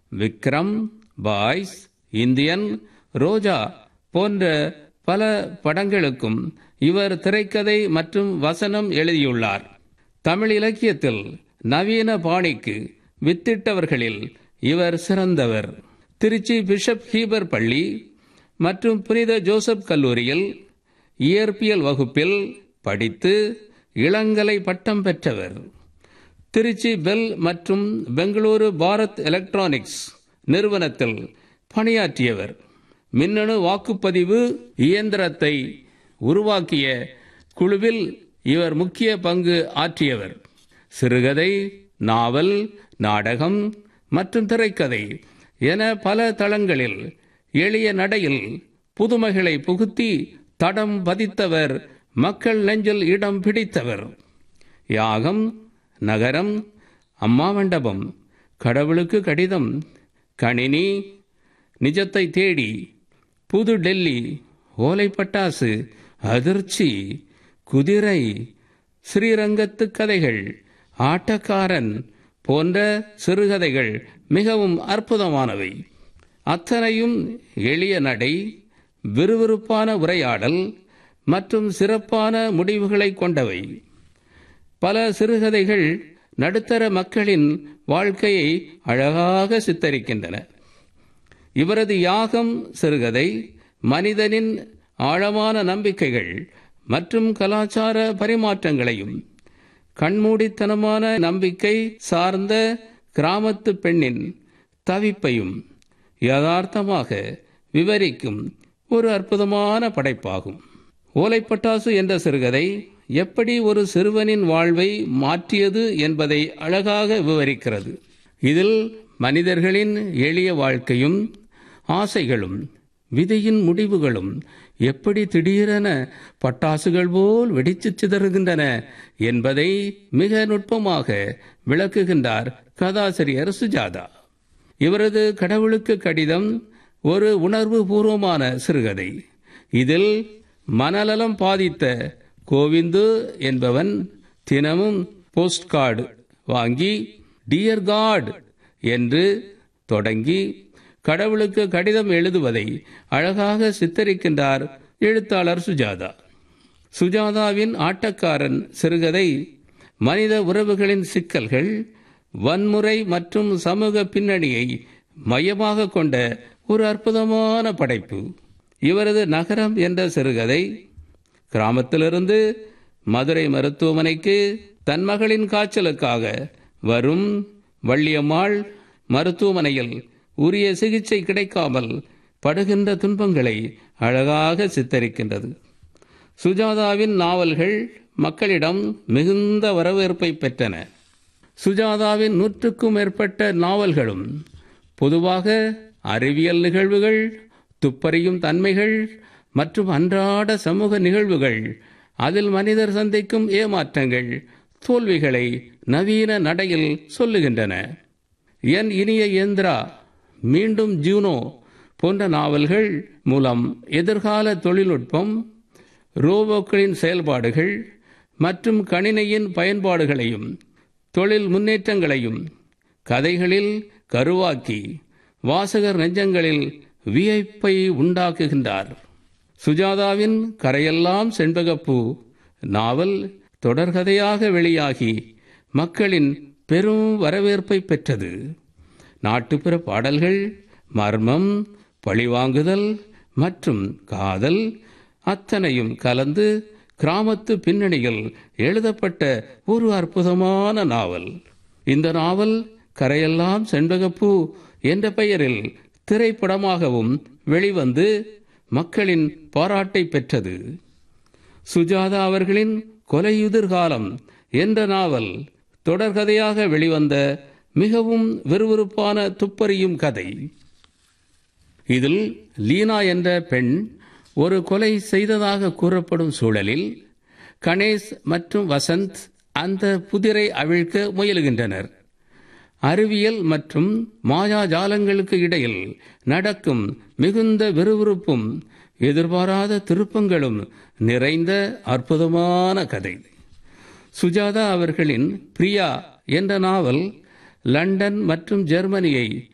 Vikram boys Indian ரோஜா போன்ற பல படங்களுக்கும் இவர் திரைக்கதை மற்றும் வசனம் எழுதியுள்ளார் தமிழ் இலக்கியத்தில் நவீன பாணிக்கு வித்திட்டவர்களில் இவர் சிறந்தவர் திருச்சி பிஷப் ஹீபர் பள்ளி மற்றும் புனித ஜோசப் கல்லூரியில் இயற்பியல் வகுப்பில் படித்து இளங்கலை பட்டம் பெற்றவர் திருச்சி பெல் மற்றும் பெங்களூரு பாரத் எலக்ட்ரானிக்ஸ் நிறுவனத்தில் பணியாற்றியவர் மின்னணு வாக்குப்பதிவு இயந்திரத்தை உருவாக்கிய குழுவில் இவர் முக்கிய பங்கு ஆற்றியவர் சிறுகதை நாவல் நாடகம் மற்றும் திரைக்கதை என பல தளங்களில் எளிய நடையில் புதுமைகளை புகுத்தி தடம் பதித்தவர் மக்கள் நெஞ்சில் இடம் பிடித்தவர் யாகம் நகரம் அம்மா மண்டபம் கடவுளுக்கு கடிதம் கணினி நிஜத்தை தேடி புது டெல்லி ஓலை பட்டாசு அதிர்ச்சி குதிரை ஸ்ரீரங்கத்து கதைகள் ஆட்டக்காரன் போன்ற சிறுகதைகள் மிகவும் அற்புதமானவை அத்தனையும் எளிய நடை விறுவிறுப்பான உரையாடல் மற்றும் சிறப்பான முடிவுகளை கொண்டவை பல சிறுகதைகள் நடுத்தர மக்களின் வாழ்க்கையை அழகாக சித்தரிக்கின்றன இவரது யாகம் சிறுகதை மனிதனின் ஆழமான நம்பிக்கைகள் மற்றும் கலாச்சார பரிமாற்றங்களையும் கண்மூடித்தனமான நம்பிக்கை சார்ந்த கிராமத்து பெண்ணின் தவிப்பையும் யதார்த்தமாக விவரிக்கும் ஒரு அற்புதமான படைப்பாகும் ஓலைப்பட்டாசு என்ற சிறுகதை எப்படி ஒரு சிறுவனின் வாழ்வை மாற்றியது என்பதை அழகாக விவரிக்கிறது இதில் மனிதர்களின் எளிய வாழ்க்கையும் ஆசைகளும் விதியின் முடிவுகளும் எப்படி திடீரென பட்டாசுகள் போல் வெடித்து சிதறுகின்றன என்பதை மிக நுட்பமாக விளக்குகின்றார் கதாசிரியர் சுஜாதா இவரது கடவுளுக்கு கடிதம் ஒரு உணர்வு பூர்வமான சிறுகதை இதில் மனநலம் பாதித்த கோவிந்து என்பவன் தினமும் போஸ்ட் கார்டு வாங்கி டியர் காட் என்று தொடங்கி கடவுளுக்கு கடிதம் எழுதுவதை அழகாக சித்தரிக்கின்றார் எழுத்தாளர் சுஜாதா சுஜாதாவின் ஆட்டக்காரன் சிறுகதை மனித உறவுகளின் சிக்கல்கள் வன்முறை மற்றும் சமூக பின்னணியை மையமாக கொண்ட ஒரு அற்புதமான படைப்பு இவரது நகரம் என்ற சிறுகதை கிராமத்திலிருந்து மதுரை மருத்துவமனைக்கு தன் மகளின் காய்ச்சலுக்காக வரும் வள்ளியம்மாள் மருத்துவமனையில் உரிய சிகிச்சை கிடைக்காமல் படுகின்ற துன்பங்களை அழகாக சித்தரிக்கின்றது சுஜாதாவின் நாவல்கள் மக்களிடம் மிகுந்த வரவேற்பை பெற்றன சுஜாதாவின் நூற்றுக்கும் மேற்பட்ட நாவல்களும் பொதுவாக அறிவியல் நிகழ்வுகள் துப்பறியும் தன்மைகள் மற்றும் அன்றாட சமூக நிகழ்வுகள் அதில் மனிதர் சந்திக்கும் ஏமாற்றங்கள் தோல்விகளை நவீன நடையில் சொல்லுகின்றன என் இனிய இயந்திரா மீண்டும் ஜூனோ போன்ற நாவல்கள் மூலம் எதிர்கால தொழில்நுட்பம் ரோபோக்களின் செயல்பாடுகள் மற்றும் கணினியின் பயன்பாடுகளையும் தொழில் முன்னேற்றங்களையும் கதைகளில் கருவாக்கி வாசகர் நெஞ்சங்களில் வியப்பை உண்டாக்குகின்றார் சுஜாதாவின் கரையெல்லாம் செண்பகப்பூ நாவல் தொடர்கதையாக வெளியாகி மக்களின் பெரும் வரவேற்பை பெற்றது நாட்டுப்புற பாடல்கள் மர்மம் பழிவாங்குதல் மற்றும் காதல் அத்தனையும் கலந்து கிராமத்து பின்னணியில் எழுதப்பட்ட ஒரு அற்புதமான நாவல் இந்த நாவல் கரையெல்லாம் செண்பகப்பூ என்ற பெயரில் திரைப்படமாகவும் வெளிவந்து மக்களின் பாராட்டை பெற்றது சுஜாதா அவர்களின் கொலையுதிர்காலம் என்ற நாவல் தொடர்கதையாக வெளிவந்த மிகவும் விறுவிறுப்பான துப்பறியும் கதை இதில் லீனா என்ற பெண் ஒரு கொலை செய்ததாக கூறப்படும் சூழலில் கணேஷ் மற்றும் வசந்த் அந்த புதிரை அவிழ்க்க முயலுகின்றனர் அறிவியல் மற்றும் மாயாஜாலங்களுக்கு இடையில் நடக்கும் மிகுந்த விறுவிறுப்பும் எதிர்பாராத திருப்பங்களும் நிறைந்த அற்புதமான கதை சுஜாதா அவர்களின் பிரியா என்ற நாவல் லண்டன் மற்றும் ஜெர்மனியை